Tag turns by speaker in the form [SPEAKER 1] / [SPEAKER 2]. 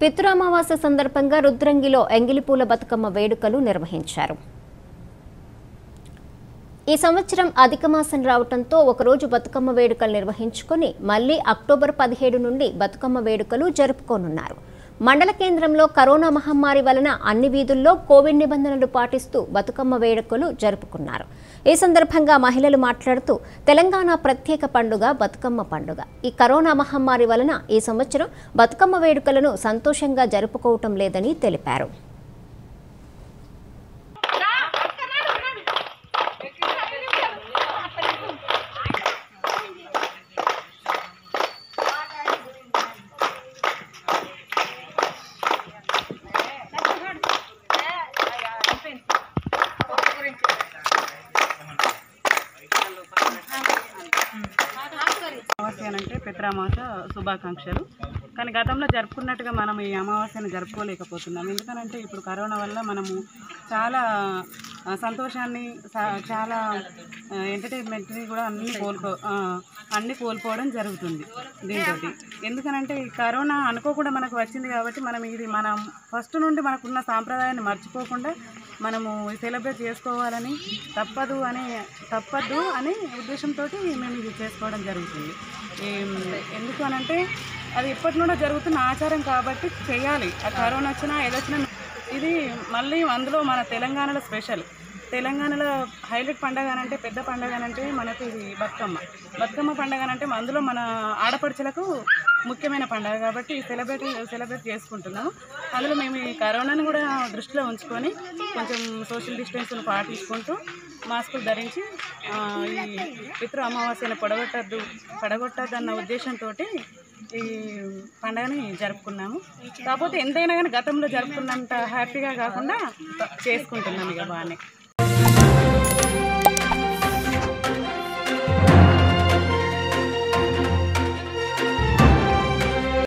[SPEAKER 1] పితృ అమావాస్య సందర్భంగా రుద్రంగిలో ఎంగిలిపూల బతుకమ్మ వేడుకలు నిర్వహించారు ఈ సంవత్సరం అధిక మాసం రావడంతో ఒకరోజు బతుకమ్మ వేడుకలు నిర్వహించుకొని మళ్లీ అక్టోబర్ పదిహేడు నుండి బతుకమ్మ వేడుకలు జరుపుకోనున్నారు మండల కేంద్రంలో కరోనా మహమ్మారి వలన అన్ని వీధుల్లో కోవిడ్ నిబంధనలు పాటిస్తూ బతుకమ్మ వేడుకలు జరుపుకున్నారు ఈ సందర్భంగా మహిళలు మాట్లాడుతూ తెలంగాణ ప్రత్యేక పండుగ బతుకమ్మ పండుగ ఈ కరోనా మహమ్మారి వలన ఈ సంవత్సరం బతుకమ్మ వేడుకలను సంతోషంగా జరుపుకోవటం లేదని తెలిపారు
[SPEAKER 2] అమావాస్య అని అంటే పిత్రామాస శుభాకాంక్షలు కానీ గతంలో జరుపుకున్నట్టుగా మనం ఈ అమావాస్యను జరుపుకోలేకపోతున్నాం ఎందుకనంటే ఇప్పుడు కరోనా వల్ల మనము చాలా ఆ, సంతోషాన్ని సా- చాలా ఎంటర్టైన్మెంట్ని కూడా అన్ని కోల్పో ఆ, అన్ని కోల్పోవడం జరుగుతుంది దీంతో ఎందుకనంటే ఈ కరోనా అనుకోకుండా మనకు వచ్చింది కాబట్టి మనం ఇది మనం ఫస్ట్ నుండి మనకున్న సాంప్రదాయాన్ని మర్చిపోకుండా మనము సెలబ్రేట్ చేసుకోవాలని తప్పదు అని తప్పదు అనే ఉద్దేశంతో మేము ఇది చేసుకోవడం జరుగుతుంది ఏం- ఎందుకు అనంటే అది ఎప్పటి నుండో జరుగుతున్న ఆచారం కాబట్టి చేయాలి ఆ కరోనా వచ్చినా ఏదొచ్చినా ఇది మళ్ళీ అందులో మన తెలంగాణలో స్పెషల్ తెలంగాణలో హైలైట్ పండగ అని అంటే పెద్ద పండగ అని అంటే మనకు ఇది బతుకమ్మ బతుకమ్మ పండగ అని అంటే అందులో మన ఆడపడుచులకు ముఖ్యమైన పండగ కాబట్టి సెలబ్రేట్ సెలబ్రేట్ చేసుకుంటున్నాము అందులో మేము ఈ కరోనాను కూడా దృష్టిలో ఉంచుకొని కొంచెం సోషల్ డిస్టెన్స్ను పాటించుకుంటూ మాస్కులు ధరించి ఆ, ఈ పితృ అమావాస్యను పొడగొట్టద్దు పడగొట్టద్దు అన్న ఉద్దేశంతో ఈ పండగని జరుపుకున్నాము కాకపోతే ఎంతైనా కానీ గతంలో జరుపుకున్నంత హ్యాపీగా కాకుండా చేసుకుంటున్నాం ఇక బాగానే